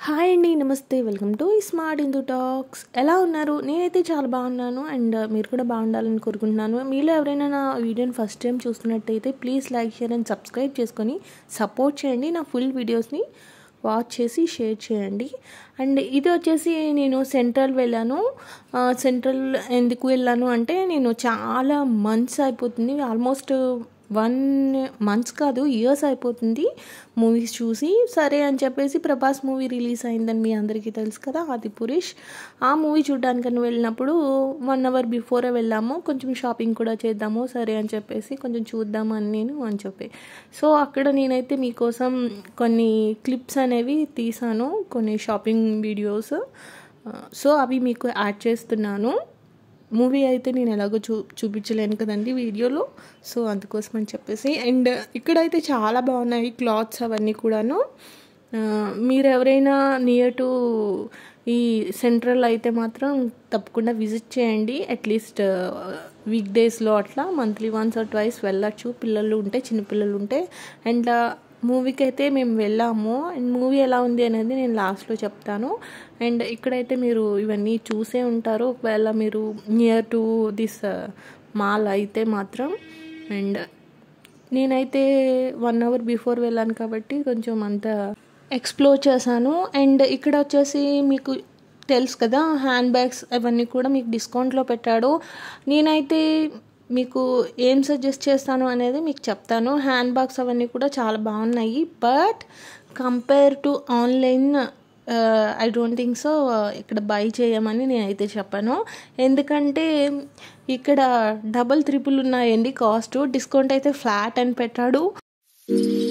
hi అండి నమస్తే welcome to smart Indu talks ఎలా ఉన్నారు నేనైతే చాలా బాగున్నాను అండ్ మీరు కూడా బాగుండాలని కోరుకుంటున్నాను మీలో ఎవరైనా నా వీడియోని ఫస్ట్ టైం చూస్తున్నట్టయితే please like share and subscribe చేసుకొని సపోర్ట్ చేయండి నా ఫుల్ వీడియోస్ని వాచ్ చేసి షేర్ చేయండి అండ్ ఇది వచ్చేసి నేను సెంట్రల్ వెళ్ళాను ఆ, సెంట్రల్ ఎందుకు వెళ్ళాను అంటే నేను చాలా మంత్స్ అయిపోతుంది ఆల్మోస్ట్ వన్ మంత్స్ కాదు ఇయర్స్ అయిపోతుంది మూవీస్ చూసి సరే అని చెప్పేసి ప్రభాస్ మూవీ రిలీజ్ అయిందని మీ అందరికీ తెలుసు కదా ఆది పురుష్ ఆ మూవీ చూడడానికని వెళ్ళినప్పుడు వన్ అవర్ బిఫోరే వెళ్ళాము కొంచెం షాపింగ్ కూడా చేద్దాము సరే అని చెప్పేసి కొంచెం చూద్దాము అని నేను అని చెప్పి సో అక్కడ నేనైతే మీకోసం కొన్ని క్లిప్స్ అనేవి తీసాను కొన్ని షాపింగ్ వీడియోస్ సో అవి మీకు యాడ్ చేస్తున్నాను మూవీ అయితే నేను ఎలాగో చూ చూపించలేను కదండి వీడియోలో సో అందుకోసం అని చెప్పేసి అండ్ ఇక్కడైతే చాలా బాగున్నాయి క్లాత్స్ అవన్నీ కూడాను ఆ, మీరు ఎవరైనా నియర్ టు ఈ సెంట్రల్ అయితే మాత్రం తప్పకుండా విజిట్ చేయండి అట్లీస్ట్ వీక్ డేస్లో అట్లా మంత్లీ వన్స్ ఆర్ ట్వైస్ వెళ్ళచ్చు పిల్లలు ఉంటే చిన్నపిల్లలు ఉంటే అండ్ మూవీకి అయితే మేము వెళ్ళాము అండ్ మూవీ ఎలా ఉంది అనేది నేను లాస్ట్లో చెప్తాను అండ్ ఇక్కడైతే మీరు ఇవన్నీ చూసే ఉంటారు ఒకవేళ మీరు నియర్ టు దిస్ మాల్ అయితే మాత్రం అండ్ నేనైతే వన్ అవర్ బిఫోర్ వెళ్ళాను కాబట్టి కొంచెం అంత ఎక్స్ప్లోర్ చేశాను అండ్ ఇక్కడ వచ్చేసి మీకు తెలుసు కదా హ్యాండ్ బ్యాగ్స్ అవన్నీ కూడా మీకు డిస్కౌంట్లో పెట్టాడు నేనైతే మీకు ఏం సజెస్ట్ చేస్తాను అనేది మీకు చెప్తాను హ్యాండ్ బ్యాగ్స్ అవన్నీ కూడా చాలా బాగున్నాయి but compare to online I don't think so ఇక్కడ బై చేయమని నేనైతే చెప్పాను ఎందుకంటే ఇక్కడ డబల్ త్రిపుల్ ఉన్నాయండి కాస్ట్ డిస్కౌంట్ అయితే ఫ్లాట్ అని పెట్టాడు